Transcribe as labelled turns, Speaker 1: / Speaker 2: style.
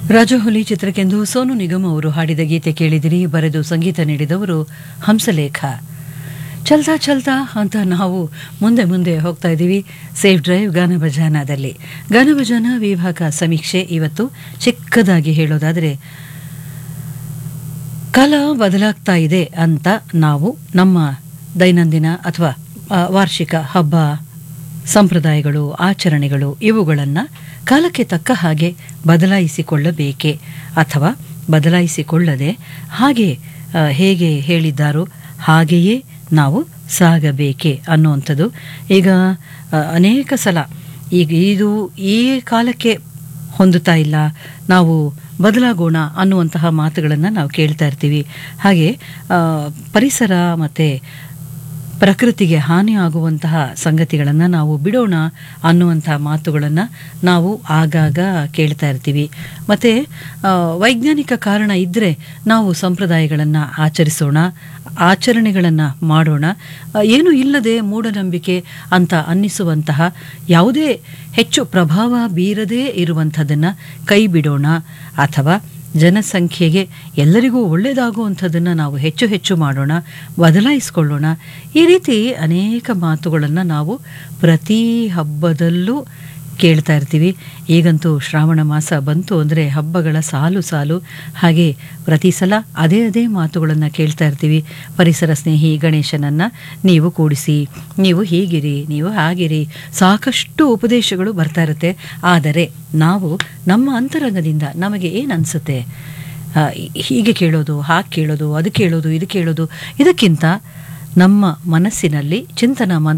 Speaker 1: ರಾಜಹುಲಿ ಚಿತ್ರಕ್ಕೆಂದು ಸೋನು ನಿಗಮ್ ಅವರು ಹಾಡಿದ ಗೀತೆ ಕೇಳಿದಿರಿ ಬರೆದು ಸಂಗೀತ ನೀಡಿದವರು ಹಂಸಲೇಖ ಚಲ್ತಾ ಚಲ್ತಾ ಅಂತ ನಾವು ಮುಂದೆ ಮುಂದೆ ಹೋಗ್ತಾ ಇದ್ದೀವಿ ಸೇಫ್ ಡ್ರೈವ್ ಗಾನ ಭಜಾನದಲ್ಲಿ ಗಾನ ಭಜಾನ ವಿಭಾಗ ಸಮೀಕ್ಷೆ ಇವತ್ತು ಚಿಕ್ಕದಾಗಿ ಹೇಳೋದಾದರೆ ಕಾಲ ಬದಲಾಗ್ತಾ ಇದೆ ಅಂತ ನಾವು ನಮ್ಮ ದೈನಂದಿನ ಅಥವಾ ಆ, ವಾರ್ಷಿಕ ಹಬ್ಬ ಸಂಪ್ರದಾಯಗಳು ಆಚರಣೆಗಳು ಇವುಗಳನ್ನು ಕಾಲಕ್ಕೆ ತಕ್ಕ ಹಾಗೆ ಬದಲಾಯಿಸಿಕೊಳ್ಳಬೇಕೆ ಅಥವಾ ಬದಲಾಯಿಸಿಕೊಳ್ಳದೆ ಹಾಗೆ ಆ, ಹೇಗೆ ಹೇಳಿದ್ದಾರೋ ಹಾಗೆಯೇ ನಾವು ಸಾಗಬೇಕೆ ಅನ್ನುವಂಥದ್ದು ಈಗ ಆ, ಅನೇಕ ಸಲ ಈಗ ಇದು ಈ ಕಾಲಕ್ಕೆ ಹೊಂದುತ್ತಾ ಇಲ್ಲ ನಾವು ಬದಲಾಗೋಣ ಅನ್ನುವಂತಹ ಮಾತುಗಳನ್ನು ನಾವು ಕೇಳ್ತಾ ಇರ್ತೀವಿ ಹಾಗೆ ಆ, ಪರಿಸರ ಮತ್ತು ಪ್ರಕೃತಿಗೆ ಹಾನಿ ಆಗುವಂತಹ ಸಂಗತಿಗಳನ್ನು ನಾವು ಬಿಡೋಣ ಅನ್ನುವಂತಹ ಮಾತುಗಳನ್ನು ನಾವು ಆಗಾಗ ಕೇಳ್ತಾ ಇರ್ತೀವಿ ಮತ್ತು ವೈಜ್ಞಾನಿಕ ಕಾರಣ ಇದ್ದರೆ ನಾವು ಸಂಪ್ರದಾಯಗಳನ್ನು ಆಚರಿಸೋಣ ಆಚರಣೆಗಳನ್ನು ಮಾಡೋಣ ಆ, ಏನೂ ಇಲ್ಲದೆ ಮೂಢನಂಬಿಕೆ ಅಂತ ಅನ್ನಿಸುವಂತಹ ಯಾವುದೇ ಹೆಚ್ಚು ಪ್ರಭಾವ ಬೀರದೇ ಇರುವಂಥದ್ದನ್ನು ಕೈ ಬಿಡೋಣ ಅಥವಾ ಜನಸಂಖ್ಯೆಗೆ ಎಲ್ಲರಿಗೂ ಒಳ್ಳೆಯದಾಗುವಂಥದ್ದನ್ನು ನಾವು ಹೆಚ್ಚು ಹೆಚ್ಚು ಮಾಡೋಣ ಬದಲಾಯಿಸ್ಕೊಳ್ಳೋಣ ಈ ರೀತಿ ಅನೇಕ ಮಾತುಗಳನ್ನು ನಾವು ಪ್ರತಿ ಹಬ್ಬದಲ್ಲೂ ಕೇಳ್ತಾ ಇರ್ತೀವಿ ಈಗಂತೂ ಶ್ರಾವಣ ಮಾಸ ಬಂತು ಅಂದರೆ ಹಬ್ಬಗಳ ಸಾಲು ಸಾಲು ಹಾಗೆ ಪ್ರತಿ ಸಲ ಅದೇ ಅದೇ ಮಾತುಗಳನ್ನು ಕೇಳ್ತಾ ಇರ್ತೀವಿ ಪರಿಸರ ಸ್ನೇಹಿ ಗಣೇಶನನ್ನು ನೀವು ಕೂಡಿಸಿ ನೀವು ಹೀಗಿರಿ ನೀವು ಹಾಗಿರಿ ಸಾಕಷ್ಟು ಉಪದೇಶಗಳು ಬರ್ತಾ ಇರುತ್ತೆ ಆದರೆ ನಾವು ನಮ್ಮ ಅಂತರಂಗದಿಂದ ನಮಗೆ ಏನು ಅನಿಸುತ್ತೆ ಆ, ಹೀಗೆ ಕೇಳೋದು ಹಾಗೆ ಕೇಳೋದು ಅದು ಕೇಳೋದು ಇದು ಕೇಳೋದು ಇದಕ್ಕಿಂತ ನಮ್ಮ ಮನಸ್ಸಿನಲ್ಲಿ ಚಿಂತನ